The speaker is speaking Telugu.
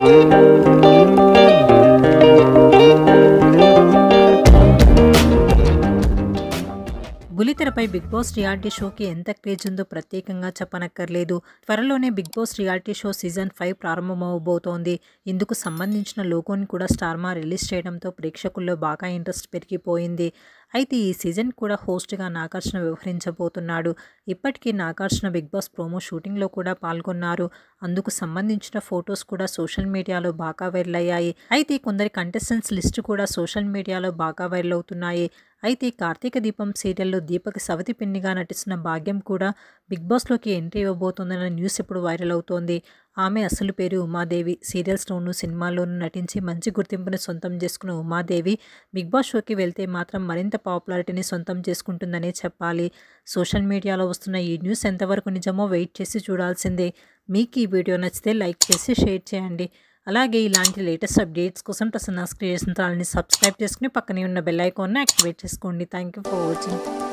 బులితెరపై బిగ్ బాస్ రియాలిటీ షోకి ఎంత క్రేజ్ ఉందో ప్రత్యేకంగా చెప్పనక్కర్లేదు త్వరలోనే Bigg Boss reality show season five ప్రారంభమవబోతోంది ఇందుకు సంబంధించిన లోగోని కూడా స్టార్మా రిలీజ్ చేయడంతో ప్రేక్షకుల్లో బాగా ఇంట్రెస్ట్ పెరిగిపోయింది అయితే ఈ సీజన్ కూడా హోస్ట్గా నాగార్జున వ్యవహరించబోతున్నాడు ఇప్పటికీ నాగార్జున బిగ్ బాస్ ప్రోమో షూటింగ్లో కూడా పాల్గొన్నారు అందుకు సంబంధించిన ఫొటోస్ కూడా సోషల్ మీడియాలో బాగా వైరల్ అయ్యాయి అయితే కొందరి కంటెస్టెంట్స్ లిస్ట్ కూడా సోషల్ మీడియాలో బాగా వైరల్ అవుతున్నాయి అయితే కార్తీక దీపం సీరియల్లో దీపక్ సవతి పిన్నిగా నటిస్తున్న భాగ్యం కూడా బిగ్ బాస్లోకి ఎంట్రీ ఇవ్వబోతోందన్న న్యూస్ ఇప్పుడు వైరల్ అవుతోంది ఆమె అసలు పేరు ఉమాదేవి సీరియల్స్లోనూ సినిమాల్లోనూ నటించి మంచి గుర్తింపును సొంతం చేసుకున్న ఉమాదేవి బిగ్ బాస్ షోకి వెళ్తే మాత్రం మరింత పాపులారిటీని సొంతం చేసుకుంటుందనే చెప్పాలి సోషల్ మీడియాలో వస్తున్న ఈ న్యూస్ ఎంతవరకు నిజమో వెయిట్ చేసి చూడాల్సిందే మీకు ఈ వీడియో నచ్చితే లైక్ చేసి షేర్ చేయండి అలాగే ఇలాంటి లేటెస్ట్ అప్డేట్స్ కోసం ప్రసన్న క్రియేషన్ ఛానల్ని సబ్స్క్రైబ్ చేసుకుని పక్కనే ఉన్న బెల్ ఐకాన్ని యాక్టివేట్ చేసుకోండి థ్యాంక్ యూ ఫర్ వాచింగ్